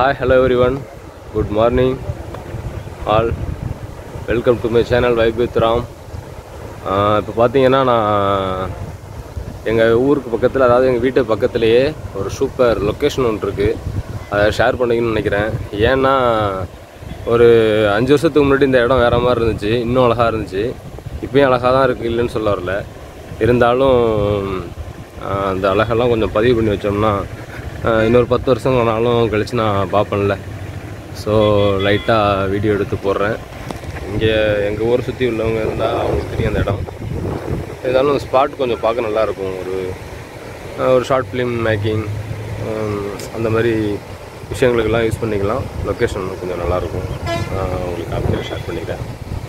hi hello everyone good morning all welcome to my channel vibe with Ram இப்போ பார்த்தீங்கன்னா நான் எங்கள் ஊருக்கு பக்கத்தில் அதாவது எங்கள் வீட்டு பக்கத்துலேயே ஒரு சூப்பர் லொக்கேஷன் ஒன்று இருக்குது அதை ஷேர் பண்ணிக்கணும்னு நினைக்கிறேன் ஏன்னா ஒரு அஞ்சு வருஷத்துக்கு முன்னாடி இந்த இடம் வேறு மாதிரி இருந்துச்சு இன்னும் அழகாக இருந்துச்சு இப்பயும் அழகாக தான் இருக்குது இல்லைன்னு சொல்ல வரல இருந்தாலும் ஆஹ், அந்த அழகெல்லாம் கொஞ்சம் பதிவு பண்ணி வச்சோம்னா ஆஹ், இன்னொரு பத்து வருஷம் ஆனாலும் கழித்து நான் பார்ப்பேன்ல ஸோ லைட்டாக வீடியோ எடுத்து போடுறேன் இங்கே எங்கள் ஊரை சுற்றி உள்ளவங்க இருந்தால் அவங்களுக்கு தெரியும் அந்த இடம் இருந்தாலும் ஸ்பாட் கொஞ்சம் பார்க்க நல்லாயிருக்கும் ஒரு ஆஹ், ஒரு ஷார்ட் ஃபிலிம் மேக்கிங் அந்த மாதிரி விஷயங்களுக்கெல்லாம் யூஸ் பண்ணிக்கலாம் லொக்கேஷன் கொஞ்சம் நல்லாயிருக்கும் ஆஹ், உங்களுக்கு அப்படியே ஷேர் பண்ணிக்கிறேன்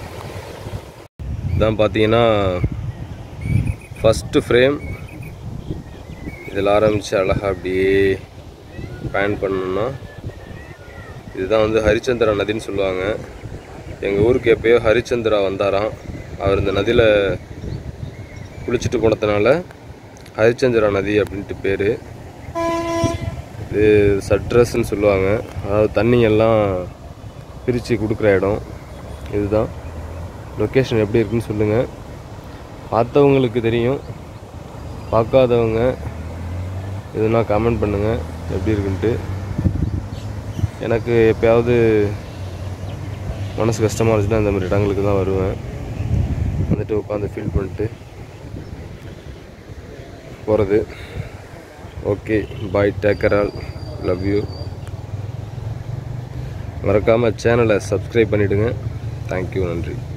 இதான் பார்த்தீங்கன்னா ஃபஸ்ட்டு ஃப்ரேம் இதில் ஆரம்பித்து அழகாக அப்படியே பேன் பண்ணணும்னா இதுதான் வந்து ஹரிச்சந்திரா நதின்னு சொல்லுவாங்க எங்கள் ஊருக்கு எப்பயோ ஹரிச்சந்திரா வந்தாராம் அவர் இந்த நதியில் குளிச்சுட்டு போனதுனால ஹரிச்சந்திரா நதி அப்படின்ட்டு பேர் இது சட்ரஸ்ன்னு சொல்லுவாங்க அதாவது தண்ணி எல்லாம் பிரித்து கொடுக்குற இடம் இதுதான் லொக்கேஷன் எப்படி இருக்குன்னு சொல்லுங்கள் பார்த்தவங்களுக்கு தெரியும் பார்க்காதவங்க எதுனா கமெண்ட் பண்ணுங்கள் எப்படி இருக்குன்ட்டு எனக்கு எப்பயாவது மனசு கஷ்டமாக இருந்துச்சுன்னா இந்த மாதிரி இடங்களுக்கு தான் வருவேன் வந்துட்டு உட்காந்து ஃபீல் பண்ணிட்டு போகிறது okay bye take care all love you மறக்காமல் சேனலை சப்ஸ்கிரைப் பண்ணிவிடுங்க தேங்க்யூ நன்றி